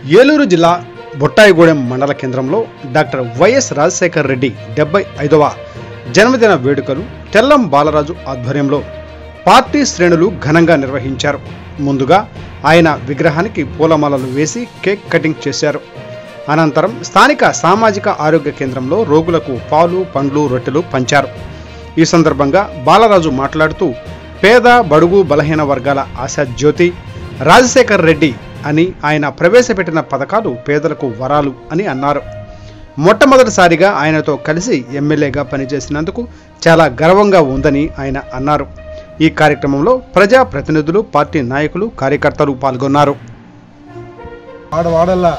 ఏలూరు జిల్లా బొట్టాయిగూడెం మండల కేంద్రంలో డాక్టర్ వైఎస్ రాజశేఖర్ రెడ్డి డెబ్బై ఐదవ జన్మదిన వేడుకలు తెల్లం బాలరాజు ఆధ్వర్యంలో పార్టీ శ్రేణులు ఘనంగా నిర్వహించారు ముందుగా ఆయన విగ్రహానికి పూలమాలలు వేసి కేక్ కటింగ్ చేశారు అనంతరం స్థానిక సామాజిక ఆరోగ్య కేంద్రంలో రోగులకు పాలు పండ్లు రొట్టెలు పంచారు ఈ సందర్భంగా బాలరాజు మాట్లాడుతూ పేద బడుగు బలహీన వర్గాల ఆశాజ్యోతి రాజశేఖర్ రెడ్డి అని ఆయన ప్రవేశపెట్టిన పథకాలు పేదలకు వరాలు అని అన్నారు మొట్టమొదటిసారిగా ఆయనతో కలిసి ఎమ్మెల్యేగా పనిచేసినందుకు చాలా గర్వంగా ఉందని ఆయన అన్నారు ఈ కార్యక్రమంలో ప్రజా ప్రతినిధులు పార్టీ నాయకులు కార్యకర్తలు పాల్గొన్నారు వాడవాడల్లా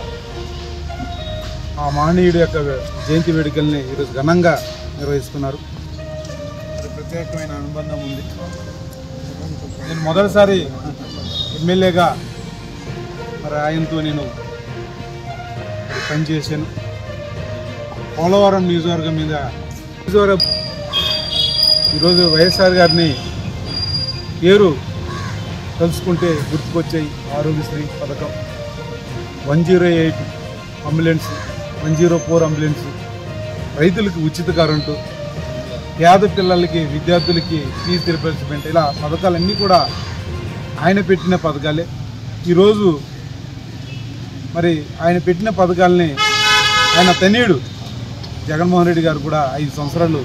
ఆ మహనీయుడి యొక్క జయంతి వేడుకల్ని ఈరోజు ఘనంగా నిర్వహిస్తున్నారు మరి ప్రత్యేకమైన అనుబంధం ఉంది నేను మొదటిసారి ఎమ్మెల్యేగా మరి ఆయనతో నేను మరి పనిచేశాను పోలవరం నియోజకవర్గం మీద నియోజకవర్గం ఈరోజు వైఎస్ఆర్ గారిని పేరు తలుచుకుంటే గుర్తుకొచ్చాయి ఆరోగ్యశ్రీ పథకం one zero eight ambulance one zero four ambulance రైతులకి ఉచిత కరెంటు పేద పిల్లలకి విద్యార్థులకి ఫీజు రిపేర్స్మెంట్ ఇలా పథకాలన్నీ కూడా ఆయన పెట్టిన పథకాలే ఈరోజు మరి ఆయన పెట్టిన పథకాలని ఆయన తనయుడు జగన్మోహన్ రెడ్డి గారు కూడా ఐదు సంవత్సరాలు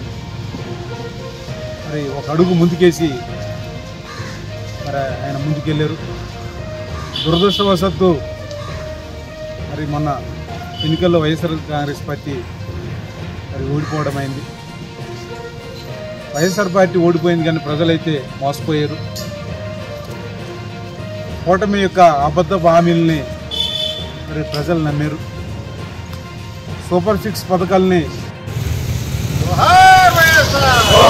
మరి ఒక అడుగు ముందుకేసి మరి ఆయన ముందుకెళ్ళారు దురదృష్టవశాత్తు మరి మొన్న ఎన్నికల్లో వైఎస్ఆర్ కాంగ్రెస్ పార్టీ మరి ఓడిపోవడం అయింది వైఎస్ఆర్ పార్టీ ఓడిపోయింది కానీ ప్రజలైతే మోసపోయారు కూటమి యొక్క అబద్ధ హామీలని మరి ప్రజలు నమ్మారు సూపర్ సిక్స్ పథకాలని జోహార్ వైఎస్ఆర్